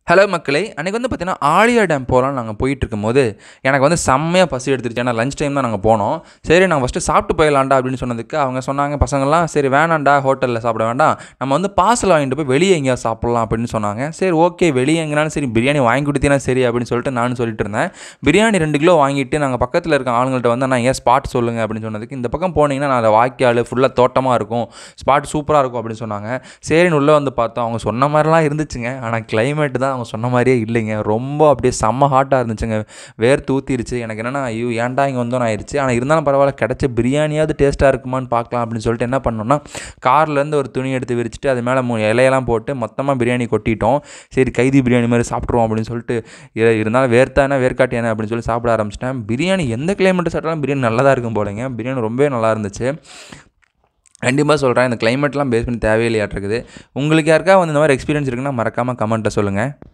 hello மக்களே அன்றைக்கி வந்து பார்த்தீங்கன்னா ஆழியா டேம் போகலான்னு நாங்கள் போயிட்டு இருக்கும்போது எனக்கு வந்து செம்மையாக பசி எடுத்துருச்சு ஏன்னா லஞ்ச் டைம் தான் நாங்கள் போனோம் சரி நாங்கள் ஃபஸ்ட்டு சாப்பிட்டு போயிடலாம்டா அப்படின்னு சொன்னதுக்கு அவங்க சொன்னாங்க பசங்கள்லாம் சரி வேணாம்டா ஹோட்டலில் சாப்பிட வேண்டாம் நம்ம வந்து பார்சல் வாங்கிட்டு போய் வெளியே எங்கேயாவது சாப்பிட்லாம் அப்படின்னு சொன்னாங்க சரி ஓகே வெளியே எங்கேனாலும் சரி பிரியாணி வாங்கி கொடுத்தீங்கன்னா சரி அப்படின்னு சொல்லிட்டு நானும் சொல்லிட்டு இருந்தேன் பிரியாணி ரெண்டு கிலோ வாங்கிட்டு நாங்கள் பக்கத்தில் இருக்க ஆளுங்கள்ட்ட வந்து நான் ஏன் ஸ்பாட் சொல்லுங்கள் அப்படின்னு சொன்னதுக்கு இந்த பக்கம் போனீங்கன்னா நான் வாய்க்கால் ஃபுல்லாக தோட்டமாக இருக்கும் ஸ்பாட் சூப்பராக இருக்கும் அப்படின்னு சொன்னாங்க சரின்னு உள்ளே வந்து பார்த்தோம் அவங்க சொன்ன மாதிரிலாம் இருந்துச்சுங்க ஆனால் climate தான் அவங்க சொன்ன மாதிரியே இல்லைங்க ரொம்ப அப்படியே செம்ம ஹாட்டாக இருந்துச்சுங்க வேர் தூத்திருச்சு எனக்கு என்னென்னா ஐயோ ஏன்டா இங்கே வந்தோன்னு ஆயிடுச்சு ஆனால் இருந்தாலும் பரவாயில்ல கிடைச்ச பிரியாணியாவது டேஸ்ட்டாக இருக்குமான்னு பார்க்கலாம் அப்படின்னு சொல்லிட்டு என்ன பண்ணோம்னா கார்லேருந்து ஒரு துணி எடுத்து விரிச்சிட்டு அது மேலே மூணு இலையெல்லாம் போட்டு மொத்தமாக பிரியாணி கொட்டிட்டோம் சரி கைதி பிரியாணி மாதிரி சாப்பிட்ருவோம் அப்படின்னு சொல்லிட்டு இ- இருந்தாலும் வேர்த்தானே வேர்க்காட்டி என்ன அப்படின்னு சொல்லி சாப்பிட ஆரம்பிச்சிட்டேன் பிரியாணி எந்த கிளைமேட்டு சாப்பிட்டாலும் பிரியாணி நல்லா தான் இருக்கும் போலங்க பிரியாணி ரொம்பவே நல்லா இருந்துச்சு கண்டிப்பாக சொல்கிறேன் இந்த கிளைமேட்லாம் பேஸ் பண்ணி தேவையில்லையாட்டிருக்குது உங்களுக்கு யாருக்கா வந்து இந்த மாதிரி எக்ஸ்பீரியன்ஸ் இருக்குன்னா மறக்காமல் கமெண்ட்டை சொல்லுங்கள்